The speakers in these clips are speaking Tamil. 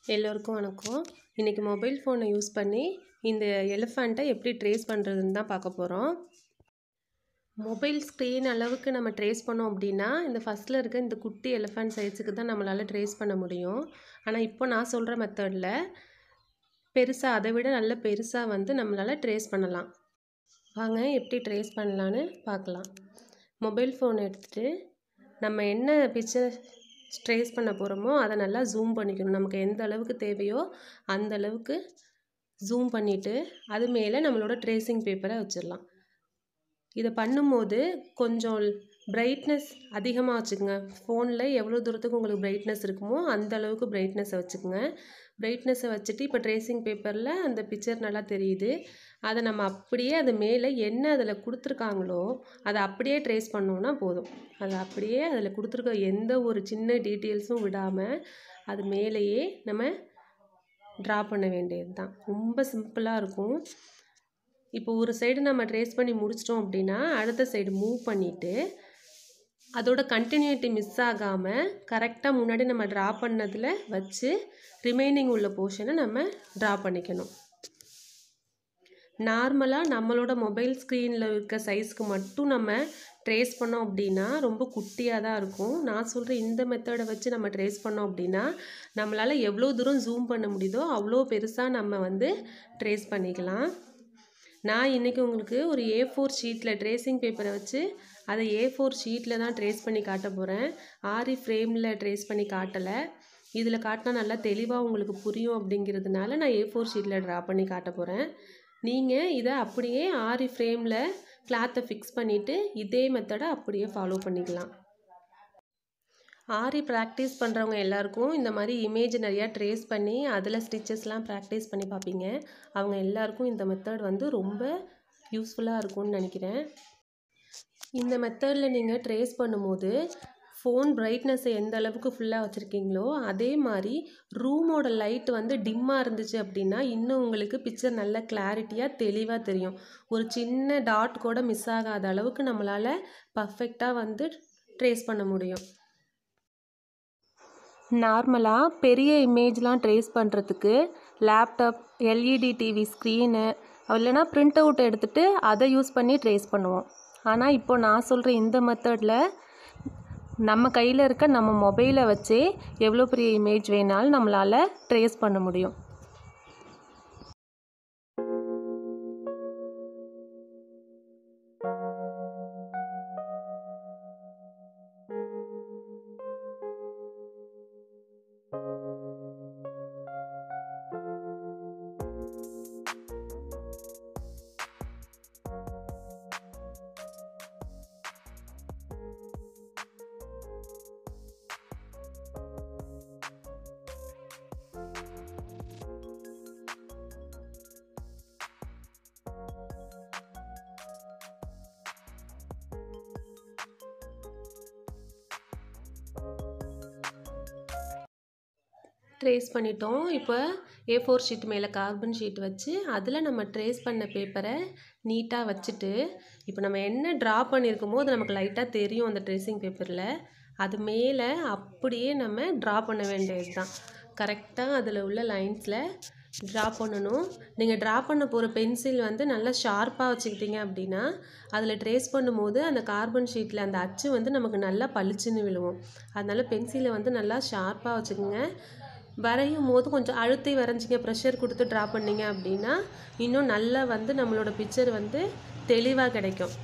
எல்லோருக்கும் வணக்கம் இன்றைக்கி மொபைல் ஃபோனை யூஸ் பண்ணி இந்த எலிஃபண்ட்டை எப்படி ட்ரேஸ் பண்ணுறதுன்னு தான் பார்க்க போகிறோம் மொபைல் ஸ்க்ரீன் அளவுக்கு நம்ம ட்ரேஸ் பண்ணோம் அப்படின்னா இந்த ஃபஸ்ட்டில் இருக்க இந்த குட்டி எலிஃபண்ட் சைஸுக்கு தான் நம்மளால் ட்ரேஸ் பண்ண முடியும் ஆனால் இப்போ நான் சொல்கிற மெத்தடில் பெருசாக அதை விட நல்ல பெருசாக வந்து நம்மளால் ட்ரேஸ் பண்ணலாம் வாங்க எப்படி ட்ரேஸ் பண்ணலான்னு பார்க்கலாம் மொபைல் ஃபோன் எடுத்துகிட்டு நம்ம என்ன பிக்சர் ட்ரேஸ் பண்ண போகிறோமோ அதை நல்லா ஜூம் பண்ணிக்கணும் நமக்கு எந்த அளவுக்கு தேவையோ அந்த அளவுக்கு ஜூம் பண்ணிவிட்டு அது மேலே நம்மளோட ட்ரேசிங் பேப்பரை வச்சிடலாம் இதை பண்ணும்போது கொஞ்சம் பிரைட்னஸ் அதிகமாக வச்சுக்கோங்க ஃபோனில் எவ்வளோ தூரத்துக்கு உங்களுக்கு பிரைட்னஸ் இருக்குமோ அந்த அளவுக்கு பிரைட்னஸை வச்சுக்கோங்க பிரைட்னஸை வச்சுட்டு இப்போ ட்ரேசிங் பேப்பரில் அந்த பிக்சர் நல்லா தெரியுது அதை நம்ம அப்படியே அது மேலே என்ன அதில் கொடுத்துருக்காங்களோ அதை அப்படியே ட்ரேஸ் பண்ணோன்னா போதும் அதை அப்படியே அதில் கொடுத்துருக்க எந்த ஒரு சின்ன டீட்டெயில்ஸும் விடாமல் அது மேலேயே நம்ம ட்ரா பண்ண வேண்டியது தான் ரொம்ப சிம்பிளாக இருக்கும் இப்போ ஒரு சைடு நம்ம ட்ரேஸ் பண்ணி முடிச்சிட்டோம் அப்படின்னா அடுத்த சைடு மூவ் பண்ணிவிட்டு அதோட கண்டினியூட்டி மிஸ் ஆகாமல் கரெக்டாக முன்னாடி நம்ம ட்ரா பண்ணதில் வச்சு ரிமைனிங் உள்ள போர்ஷனை நம்ம ட்ரா பண்ணிக்கணும் நார்மலாக நம்மளோட மொபைல் ஸ்க்ரீனில் இருக்க சைஸ்க்கு மட்டும் நம்ம ட்ரேஸ் பண்ணோம் அப்படின்னா ரொம்ப குட்டியாக தான் இருக்கும் நான் சொல்கிற இந்த மெத்தடை வச்சு நம்ம ட்ரேஸ் பண்ணோம் அப்படின்னா நம்மளால் எவ்வளோ தூரம் ஜூம் பண்ண முடியுதோ அவ்வளோ பெருசாக நம்ம வந்து ட்ரேஸ் பண்ணிக்கலாம் நான் இன்றைக்கி உங்களுக்கு ஒரு ஏ ஃபோர் ஷீட்டில் ட்ரேசிங் பேப்பரை வச்சு அதை ஏ ஃபோர் ஷீட்டில் தான் ட்ரேஸ் பண்ணி காட்ட போகிறேன் ஆரி ஃப்ரேமில் ட்ரேஸ் பண்ணி காட்டலை இதில் காட்டினா நல்லா தெளிவாக உங்களுக்கு புரியும் அப்படிங்கிறதுனால நான் ஏ ஃபோர் ஷீட்டில் ட்ரா பண்ணி காட்ட போகிறேன் நீங்கள் இதை அப்படியே ஆரி ஃப்ரேமில் கிளாத்தை ஃபிக்ஸ் பண்ணிவிட்டு இதே மெத்தடை அப்படியே ஃபாலோ பண்ணிக்கலாம் ஆரி ப்ராக்டிஸ் பண்ணுறவங்க எல்லாருக்கும் இந்த மாதிரி இமேஜ் நிறையா ட்ரேஸ் பண்ணி அதில் ஸ்டிச்சஸ்லாம் ப்ராக்டிஸ் பண்ணி பார்ப்பீங்க அவங்க எல்லாருக்கும் இந்த மெத்தட் வந்து ரொம்ப யூஸ்ஃபுல்லாக இருக்கும்னு நினைக்கிறேன் இந்த மெத்தடில் நீங்கள் ட்ரேஸ் பண்ணும்போது ஃபோன் பிரைட்னஸை எந்த அளவுக்கு ஃபுல்லாக வச்சுருக்கீங்களோ அதே மாதிரி ரூமோட லைட் வந்து டிம்மாக இருந்துச்சு அப்படின்னா இன்னும் உங்களுக்கு பிக்சர் நல்ல கிளாரிட்டியாக தெளிவாக தெரியும் ஒரு சின்ன டாட் கூட மிஸ் ஆகாத அளவுக்கு நம்மளால் பர்ஃபெக்டாக வந்து ட்ரேஸ் பண்ண முடியும் நார்மலாக பெரிய இமேஜ்லாம் ட்ரேஸ் பண்ணுறதுக்கு லேப்டாப் எல்இடி டிவி ஸ்க்ரீனு இல்லைனா ப்ரிண்ட் அவுட் எடுத்துகிட்டு அதை யூஸ் பண்ணி ட்ரேஸ் பண்ணுவோம் ஆனால் இப்போ நான் சொல்கிற இந்த மெத்தடில் நம்ம கையில் இருக்க நம்ம மொபைலை வச்சே எவ்வளோ பெரிய இமேஜ் வேணாலும் நம்மளால் ட்ரேஸ் பண்ண முடியும் ட்ரேஸ் பண்ணிட்டோம் இப்போ ஏ ஃபோர் ஷீட் மேலே கார்பன் ஷீட் வச்சு அதில் நம்ம ட்ரேஸ் பண்ண பேப்பரை நீட்டாக வச்சுட்டு இப்போ நம்ம என்ன ட்ரா பண்ணியிருக்கோமோ அது நமக்கு லைட்டாக தெரியும் அந்த ட்ரேசிங் பேப்பரில் அது மேலே அப்படியே நம்ம ட்ரா பண்ண வேண்டியது தான் கரெக்டாக அதில் உள்ள லைன்ஸில் ட்ரா பண்ணணும் நீங்கள் ட்ரா பண்ண போகிற பென்சில் வந்து நல்லா ஷார்ப்பாக வச்சுக்கிட்டீங்க அப்படின்னா அதில் ட்ரேஸ் பண்ணும்போது அந்த கார்பன் ஷீட்டில் அந்த அச்சு வந்து நமக்கு நல்லா பளிச்சுன்னு விழுவும் அதனால் பென்சிலை வந்து நல்லா ஷார்ப்பாக வச்சுக்கோங்க வரையும் போது கொஞ்சம் அழுத்தி வரைஞ்சிங்க ப்ரெஷர் கொடுத்து ட்ரா பண்ணிங்க அப்படின்னா இன்னும் நல்லா வந்து நம்மளோட பிக்சர் வந்து தெளிவாக கிடைக்கும்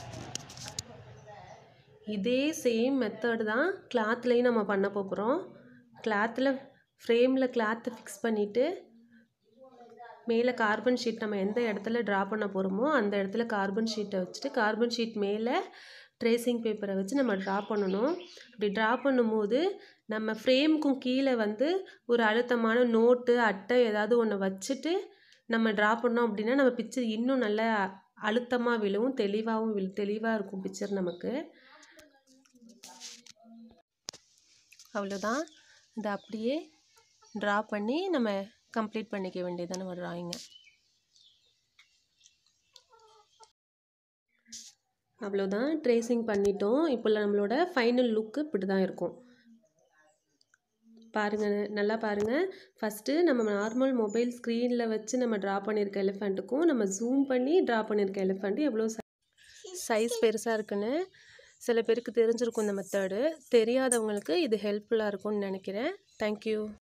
இதே சேம் மெத்தட் தான் கிளாத்லேயும் நம்ம பண்ண போகிறோம் கிளாத்தில் ஃப்ரேமில் கிளாத்தை ஃபிக்ஸ் பண்ணிவிட்டு மேலே கார்பன் ஷீட் நம்ம எந்த இடத்துல ட்ரா பண்ண போகிறோமோ அந்த இடத்துல கார்பன் ஷீட்டை வச்சுட்டு கார்பன் ஷீட் மேலே ட்ரேசிங் பேப்பரை வச்சு நம்ம ட்ரா பண்ணணும் அப்படி ட்ரா பண்ணும்போது நம்ம ஃப்ரேமுக்கும் கீழே வந்து ஒரு அழுத்தமான நோட்டு அட்டை ஏதாவது ஒன்று வச்சுட்டு நம்ம ட்ரா பண்ணோம் அப்படின்னா நம்ம பிக்சர் இன்னும் நல்லா அழுத்தமாக விழுவும் தெளிவாகவும் வில் தெளிவாக இருக்கும் பிக்சர் நமக்கு அவ்வளோதான் இதை அப்படியே ட்ரா பண்ணி நம்ம கம்ப்ளீட் பண்ணிக்க வேண்டியது நம்ம ட்ராயிங்கை அவ்வளோதான் ட்ரேசிங் பண்ணிட்டோம் இப்போ நம்மளோட ஃபைனல் லுக்கு இப்படி தான் இருக்கும் பாருங்கள் நல்லா பாருங்கள் ஃபஸ்ட்டு நம்ம நார்மல் மொபைல் ஸ்க்ரீனில் வச்சு நம்ம ட்ரா பண்ணியிருக்க எலிஃபண்ட்டுக்கும் நம்ம ஜூம் பண்ணி ட்ரா பண்ணியிருக்க எலிஃபண்ட்டு எவ்வளோ சைஸ் பெருசாக இருக்குன்னு சில பேருக்கு தெரிஞ்சிருக்கும் இந்த மெத்தடு தெரியாதவங்களுக்கு இது ஹெல்ப்ஃபுல்லாக இருக்கும்னு நினைக்கிறேன் தேங்க்யூ